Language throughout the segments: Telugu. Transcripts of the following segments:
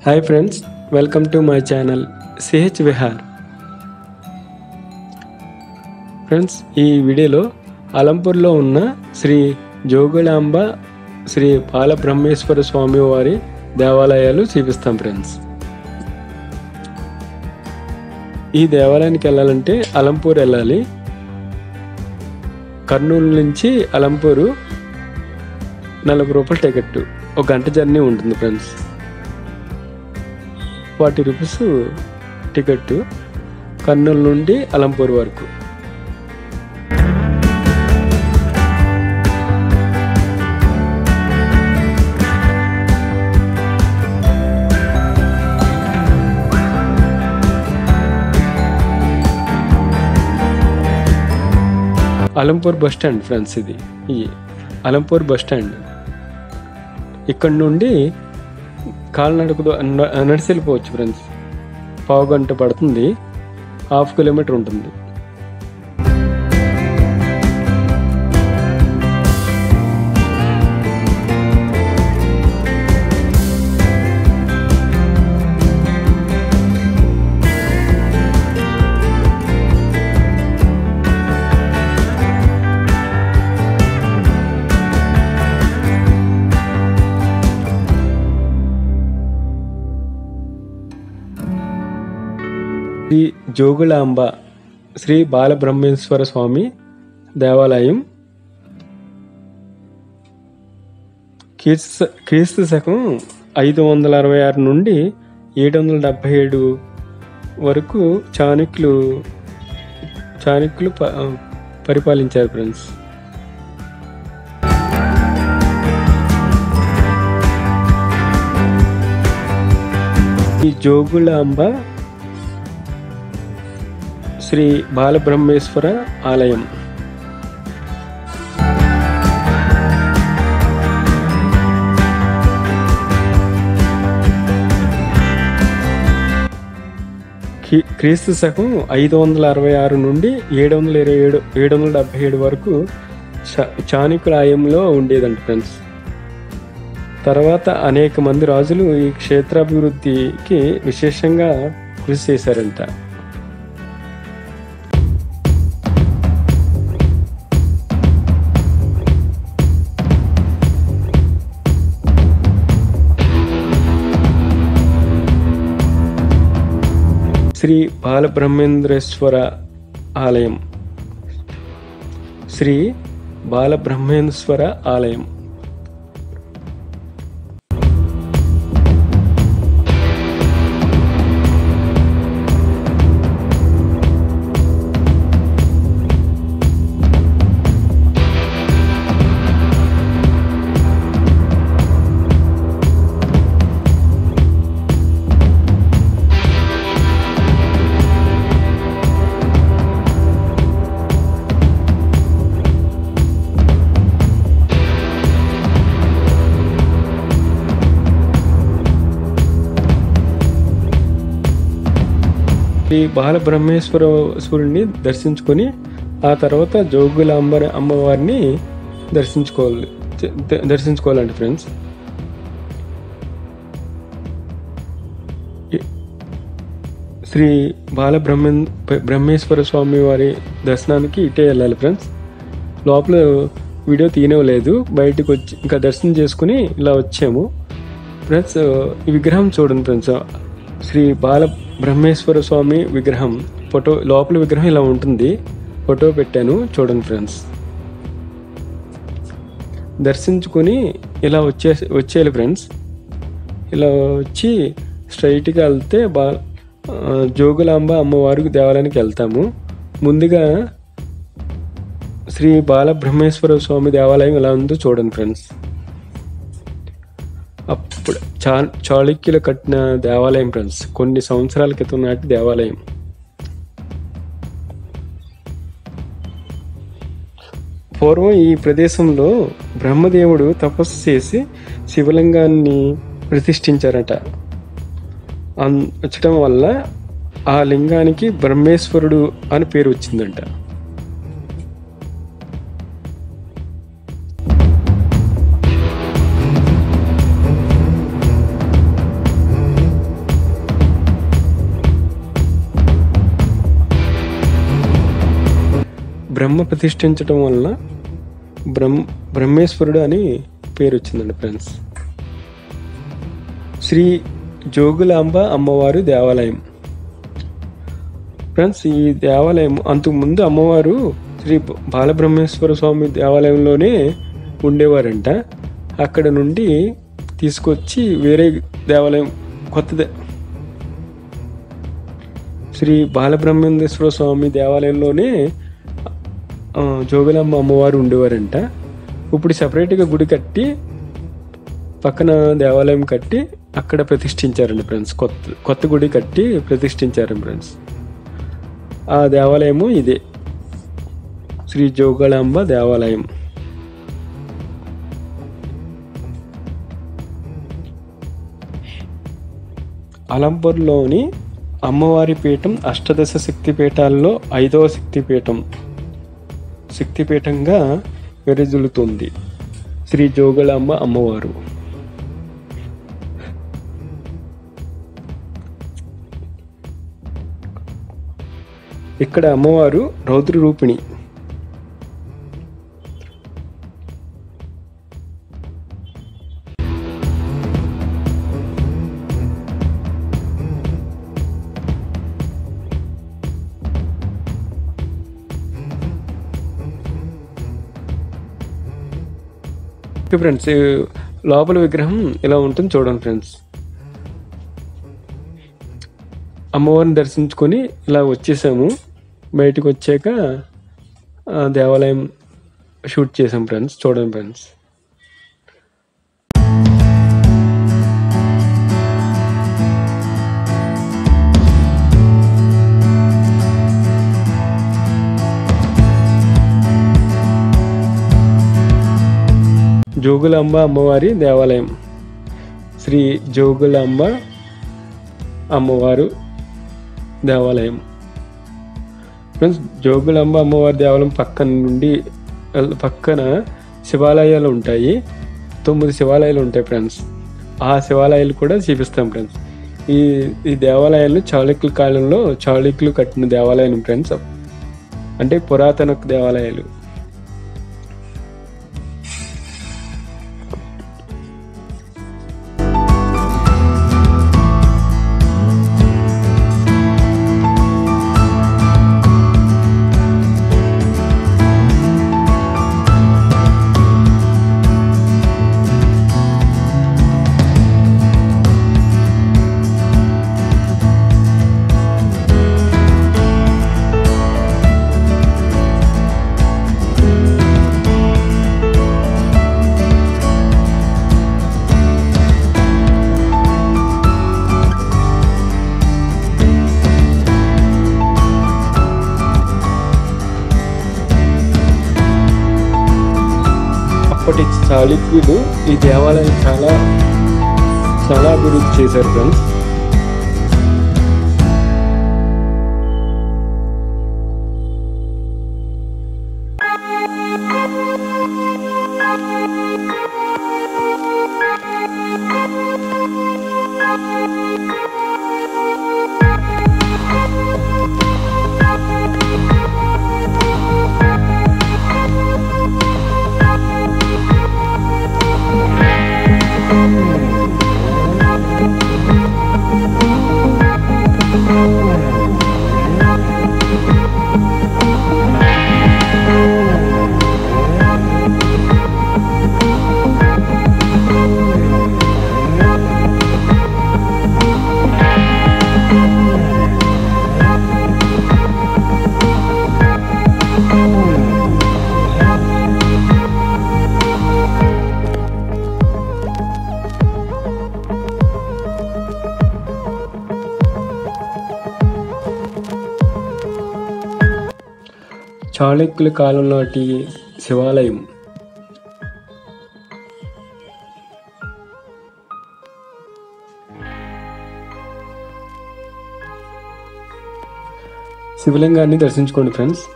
hi friends welcome to my channel CH Vihar friends ఈ వీడియోలో అలంపూర్లో ఉన్న శ్రీ జోగులాంబ శ్రీ బాలబ్రహ్మేశ్వర స్వామి వారి దేవాలయాలు చూపిస్తాం ఫ్రెండ్స్ ఈ దేవాలయానికి వెళ్ళాలంటే అలంపూర్ వెళ్ళాలి కర్నూలు నుంచి అలంపూరు నలభై రూపాయల టికెట్ ఒక గంట జర్నీ ఉంటుంది friends forty rupees ticket Kurnool నుండి అలంపూర్ వరకు అలంపూర్ బస్ స్టాండ్ ఫ్రెండ్స్ ఇది ఈ అలంపూర్ బస్ స్టాండ్ ఇక్కడ నుండి కాలినడక ద్వా- న- నడిచి వెళ్ళిపోవచ్చు ఫ్రెండ్స్ పావు గంట పడుతుంది హాఫ్ కిలోమీటర్ ఉంటుంది శ్రీ జోగులాంబ శ్రీ బాలబ్రహ్మేశ్వర స్వామి దేవాలయం క్రీస్తు క్రీస్తు శకం ఐదు వందల అరవై ఆరు నుండి ఏడు వందల డెబ్భై ఏడు వరకు చాణక్యులు చాణక్యులు ప- పరిపాలించారు ఫ్రెండ్స్ ఈ జోగులాంబ శ్రీ బాలబ్రహ్మేశ్వర ఆలయం క్రీ- క్రీస్తు శకం ఐదు వందల అరవై ఆరు నుండి ఏడు వందల ఇరవై ఏడు ఏడు వందల డెబ్బై ఏడు వరకు చా- చాణక్యుల ఆయంలో ఉండేదంట ఫ్రెండ్స్ తర్వాత అనేక మంది రాజులు ఈ క్షేత్రాభివృద్ధికి విశేషంగా కృషి చేశారంట శ్రీ బాలబ్రహ్మేంద్రేశ్వర ఆలయం శ్రీ బాలబ్రహ్మేశ్వర ఆలయం శ్రీ బాలబ్రహ్మేశ్వర సూర్యుడిని దర్శించుకొని ఆ తర్వాత జోగులాంబ అమ్మవారిని దర్శించుకోవాలి ద- దర్శించుకోవాలండి ఫ్రెండ్స్ ఈ- శ్రీ బాలబ్రహ్మే బ్రహ్మేశ్వర స్వామి వారి దర్శనానికి ఇటే వెళ్ళాలి ఫ్రెండ్స్ లోపల వీడియో తీయనివ్వలేదు బయటకు వచ్చి ఇంకా దర్శనం చేసుకుని ఇలా వచ్చాము ఫ్రెండ్స్ ఈ విగ్రహం చూడండి ఫ్రెండ్స్ శ్రీ బాల బ్రహ్మేశ్వర స్వామి విగ్రహం ఫోటో లోపల విగ్రహం ఇలా ఉంటుంది ఫోటో పెట్టాను చూడండి ఫ్రెండ్స్ దర్శించుకొని ఇలా వచ్చే వచ్చేయాలి ఫ్రెండ్స్ ఇలా వచ్చి స్ట్రైట్గా వెళ్తే బా ఆ, జోగులాంబ అమ్మవారికి దేవాలయానికి వెళ్తాము ముందుగా శ్రీ బాలబ్రహ్మేశ్వర స్వామి దేవాలయం ఎలా ఉందో చూడండి ఫ్రెండ్స్ అప్పుడు చా చాళుక్యులు కట్టిన దేవాలయం ఫ్రెండ్స్ కొన్ని సంవత్సరాల క్రితం నాటి దేవాలయం పూర్వం ఈ ప్రదేశంలో బ్రహ్మదేవుడు తపస్సు చేసి శివలింగాన్ని ప్రతిష్ఠించారట అన్ వచ్చటం వల్ల ఆ లింగానికి బ్రహ్మేశ్వరుడు అని పేరు వచ్చిందంట బ్రహ్మ ప్రతిష్ఠించడం వలన బ్రహ్మ బ్రహ్మేశ్వరుడు అని పేరు వచ్చిందండి ఫ్రెండ్స్ శ్రీ జోగులాంబ అమ్మవారు దేవాలయం ఫ్రెండ్స్ ఈ దేవాలయం అంతకుముందు అమ్మవారు శ్రీ బాలబ్రహ్మేశ్వర స్వామి దేవాలయంలోనే ఉండేవారంట అక్కడ నుండి తీసుకొచ్చి వేరే దేవాలయం కొత్త దే- శ్రీ బాలబ్రహ్మేంద్రేశ్వర స్వామి దేవాలయంలోనే ఆ, జోగులాంబ అమ్మవారు ఉండేవారంట ఇప్పుడు సపరేట్గా గుడి కట్టి పక్కన దేవాలయం కట్టి అక్కడ ప్రతిష్ఠించారండి ఫ్రెండ్స్ కొత్త కొత్త గుడి కట్టి ప్రతిష్ఠించారు ఫ్రెండ్స్ ఆ దేవాలయము ఇదే శ్రీ జోగులాంబ దేవాలయం అలంపూర్లోని అమ్మవారి పీఠం అష్టదశ శక్తి పీఠాల్లో ఐదవ శక్తిపీఠం శక్తిపీఠంగా వెరజులుతుంది శ్రీ జోగులాంబ అమ్మవారు ఇక్కడ అమ్మవారు రౌద్ర రూపిణి ఓకే ఫ్రెండ్స్ ఈ లోపల విగ్రహం ఇలా ఉంటుంది చూడండి ఫ్రెండ్స్ అమ్మవారిని దర్శించుకొని ఇలా వచ్చేసాము బయటకు వచ్చాక ఆ దేవాలయం షూట్ చేసాం ఫ్రెండ్స్ చూడండి ఫ్రెండ్స్ జోగులాంబ అమ్మవారి దేవాలయం శ్రీ జోగులాంబ అమ్మవారు దేవాలయం ఫ్రెండ్స్ జోగులాంబ అమ్మవారి దేవాలయం పక్కన నుండి పక్కన శివాలయాలు ఉంటాయి తొమ్మిది శివాలయాలు ఉంటాయి ఫ్రెండ్స్ ఆ శివాలయాలు కూడా చూపిస్తాం ఫ్రెండ్స్ ఈ ఈ దేవాలయాలు చాళుక్యుల కాలంలో చాళుక్యులు కట్టిన దేవాలయం ఫ్రెండ్స్ అంటే పురాతన దేవాలయాలు అప్పటి చాళుక్యులు ఈ దేవాలయం చాలా చాలా అభివృద్ధి చేశారు ఫ్రెండ్స్ చాళుక్యుల కాలం నాటి శివాలయం శివలింగాన్ని దర్శించుకోండి ఫ్రెండ్స్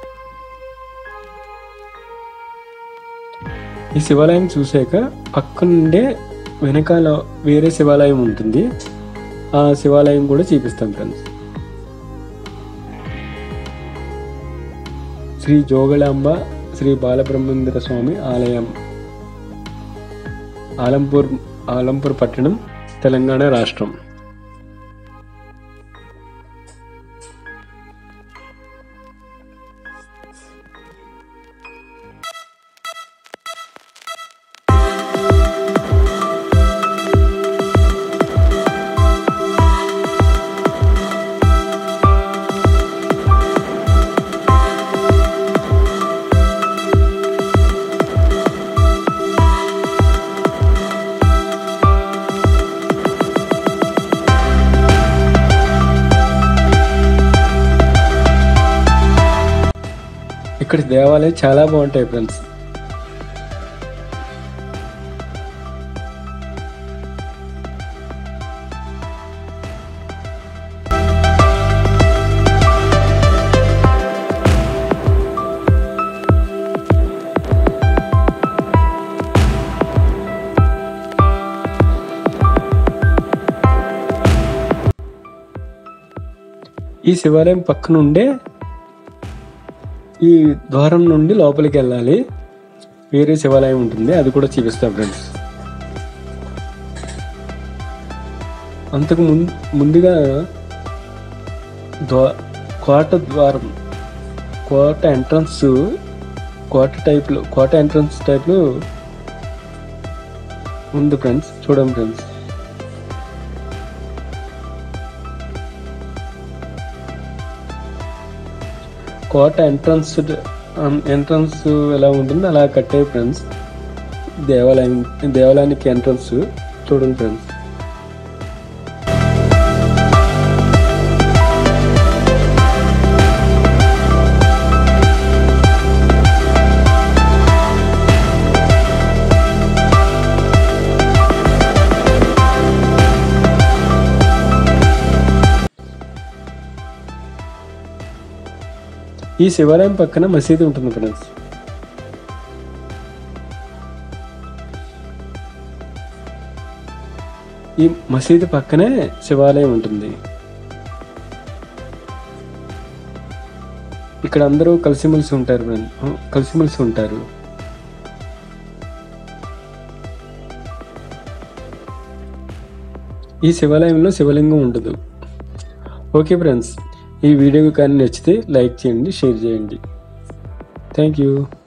ఈ శివాలయం చూసాక పక్కనుండే వెనకాల వేరే శివాలయం ఉంటుంది ఆ శివాలయం కూడా చూపిస్తాం ఫ్రెండ్స్ శ్రీ జోగళాంబ శ్రీ బాలబ్రహ్మేంద్ర స్వామి ఆలయం ఆలంపూర్ ఆలంపూర్ పట్టణం తెలంగాణ రాష్ట్రం ఇక్కడ దేవాలయం చాలా బాగుంటాయి ఫ్రెండ్స్ ఈ శివాలయం పక్కన ఉండే ఈ ద్వారం నుండి లోపలికి వెళ్ళాలి వేరే శివాలయం ఉంటుంది అది కూడా చూపిస్తాం ఫ్రెండ్స్ అంతకు ముందు ముందుగా ద్వా కోట ద్వారం కోట ఎంట్రన్స్ కోట టైప్లో కోట ఎంట్రన్స్ టైప్లో ఉంది ఫ్రెండ్స్ చూడండి ఫ్రెండ్స్ కోట ఎంట్రన్స్ ఎంట్రన్స్ ఎలా ఉంటుంది అలా కట్టే ఫ్రెండ్స్ దేవాలయం దేవాలయానికి ఎంట్రన్స్ చూడండి ఫ్రెండ్స్ ఈ శివాలయం పక్కన మసీదు ఉంటుంది ఫ్రెండ్స్ ఈ మసీదు పక్కనే శివాలయం ఉంటుంది ఇక్కడ అందరూ కలిసిమెలిసి ఉంటారు ఫ్రెండ్ కలిసిమెలిసి ఉంటారు ఈ శివాలయంలో శివలింగం ఉండదు ఓకే ఫ్రెండ్స్ ఈ వీడియో కానీ నచ్చితే లైక్ చేయండి షేర్ చేయండి థ్యాంక్ యూ